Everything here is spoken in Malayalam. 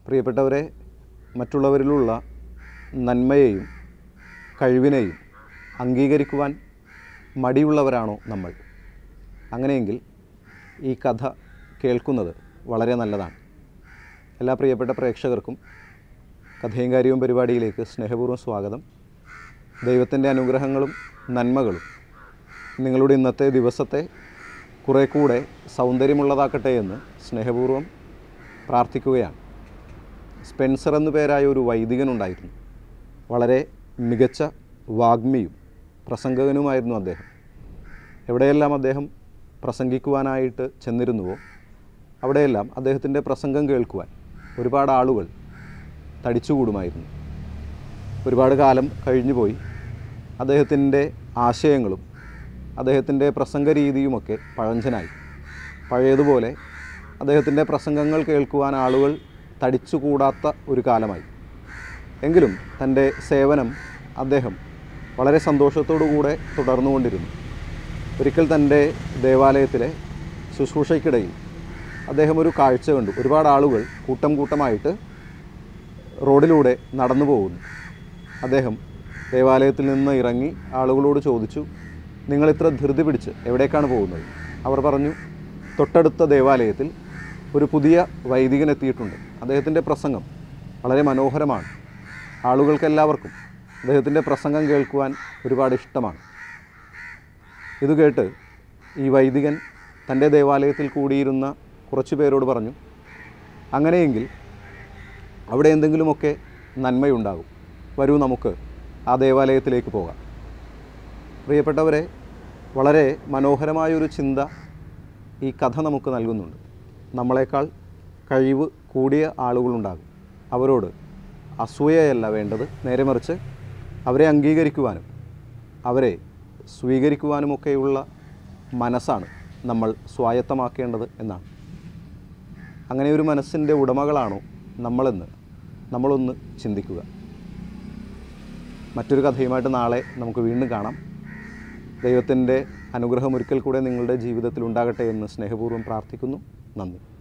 പ്രിയപ്പെട്ടവരെ മറ്റുള്ളവരിലുള്ള നന്മയെയും കഴിവിനെയും അംഗീകരിക്കുവാൻ മടിയുള്ളവരാണോ നമ്മൾ അങ്ങനെയെങ്കിൽ ഈ കഥ കേൾക്കുന്നത് വളരെ നല്ലതാണ് എല്ലാ പ്രിയപ്പെട്ട പ്രേക്ഷകർക്കും കഥയും കാര്യവും പരിപാടിയിലേക്ക് സ്നേഹപൂർവ്വം സ്വാഗതം ദൈവത്തിൻ്റെ അനുഗ്രഹങ്ങളും നന്മകളും നിങ്ങളുടെ ഇന്നത്തെ ദിവസത്തെ കുറേ കൂടെ സൗന്ദര്യമുള്ളതാക്കട്ടെ എന്ന് സ്നേഹപൂർവ്വം പ്രാർത്ഥിക്കുകയാണ് സ്പെൻസർ എന്നു പേരായ ഒരു വൈദികനുണ്ടായിരുന്നു വളരെ മികച്ച വാഗ്മിയും പ്രസംഗകനുമായിരുന്നു അദ്ദേഹം എവിടെയെല്ലാം അദ്ദേഹം പ്രസംഗിക്കുവാനായിട്ട് ചെന്നിരുന്നുവോ അവിടെയെല്ലാം അദ്ദേഹത്തിൻ്റെ പ്രസംഗം കേൾക്കുവാൻ ഒരുപാട് ആളുകൾ തടിച്ചുകൂടുമായിരുന്നു ഒരുപാട് കാലം കഴിഞ്ഞുപോയി അദ്ദേഹത്തിൻ്റെ ആശയങ്ങളും അദ്ദേഹത്തിൻ്റെ പ്രസംഗ രീതിയുമൊക്കെ പഴഞ്ചനായി പഴയതുപോലെ അദ്ദേഹത്തിൻ്റെ പ്രസംഗങ്ങൾ കേൾക്കുവാൻ ആളുകൾ തടിച്ചുകൂടാത്ത ഒരു കാലമായി എങ്കിലും തൻ്റെ സേവനം അദ്ദേഹം വളരെ സന്തോഷത്തോടു കൂടെ തുടർന്നുകൊണ്ടിരുന്നു ഒരിക്കൽ തൻ്റെ ദേവാലയത്തിലെ ശുശ്രൂഷയ്ക്കിടയിൽ അദ്ദേഹം ഒരു കാഴ്ച കണ്ടു ഒരുപാട് ആളുകൾ കൂട്ടം കൂട്ടമായിട്ട് റോഡിലൂടെ നടന്നു പോകുന്നു അദ്ദേഹം ദേവാലയത്തിൽ നിന്ന് ഇറങ്ങി ആളുകളോട് ചോദിച്ചു നിങ്ങൾ ഇത്ര ധൃതി പിടിച്ച് എവിടേക്കാണ് പോകുന്നത് അവർ പറഞ്ഞു തൊട്ടടുത്ത ദേവാലയത്തിൽ ഒരു പുതിയ വൈദികൻ എത്തിയിട്ടുണ്ട് അദ്ദേഹത്തിൻ്റെ പ്രസംഗം വളരെ മനോഹരമാണ് ആളുകൾക്കെല്ലാവർക്കും അദ്ദേഹത്തിൻ്റെ പ്രസംഗം കേൾക്കുവാൻ ഒരുപാട് ഇഷ്ടമാണ് ഇത് കേട്ട് ഈ വൈദികൻ തൻ്റെ ദേവാലയത്തിൽ കൂടിയിരുന്ന കുറച്ച് പേരോട് പറഞ്ഞു അങ്ങനെയെങ്കിൽ അവിടെ എന്തെങ്കിലുമൊക്കെ നന്മയുണ്ടാകും വരൂ നമുക്ക് ആ ദേവാലയത്തിലേക്ക് പോകാം പ്രിയപ്പെട്ടവരെ വളരെ മനോഹരമായൊരു ചിന്ത ഈ കഥ നമുക്ക് നൽകുന്നുണ്ട് നമ്മളെക്കാൾ കഴിവ് കൂടിയ ആളുകളുണ്ടാകും അവരോട് അസൂയയല്ല വേണ്ടത് നേരെ മറിച്ച് അവരെ അംഗീകരിക്കുവാനും അവരെ സ്വീകരിക്കുവാനുമൊക്കെയുള്ള മനസ്സാണ് നമ്മൾ സ്വായത്തമാക്കേണ്ടത് എന്നാണ് അങ്ങനെ ഒരു മനസ്സിൻ്റെ ഉടമകളാണോ നമ്മളെന്ന് നമ്മളൊന്ന് ചിന്തിക്കുക മറ്റൊരു കഥയുമായിട്ട് നാളെ നമുക്ക് വീണ്ടും കാണാം ദൈവത്തിൻ്റെ അനുഗ്രഹം ഒരിക്കൽ കൂടെ നിങ്ങളുടെ ജീവിതത്തിൽ ഉണ്ടാകട്ടെ എന്ന് സ്നേഹപൂർവ്വം പ്രാർത്ഥിക്കുന്നു നന്ദി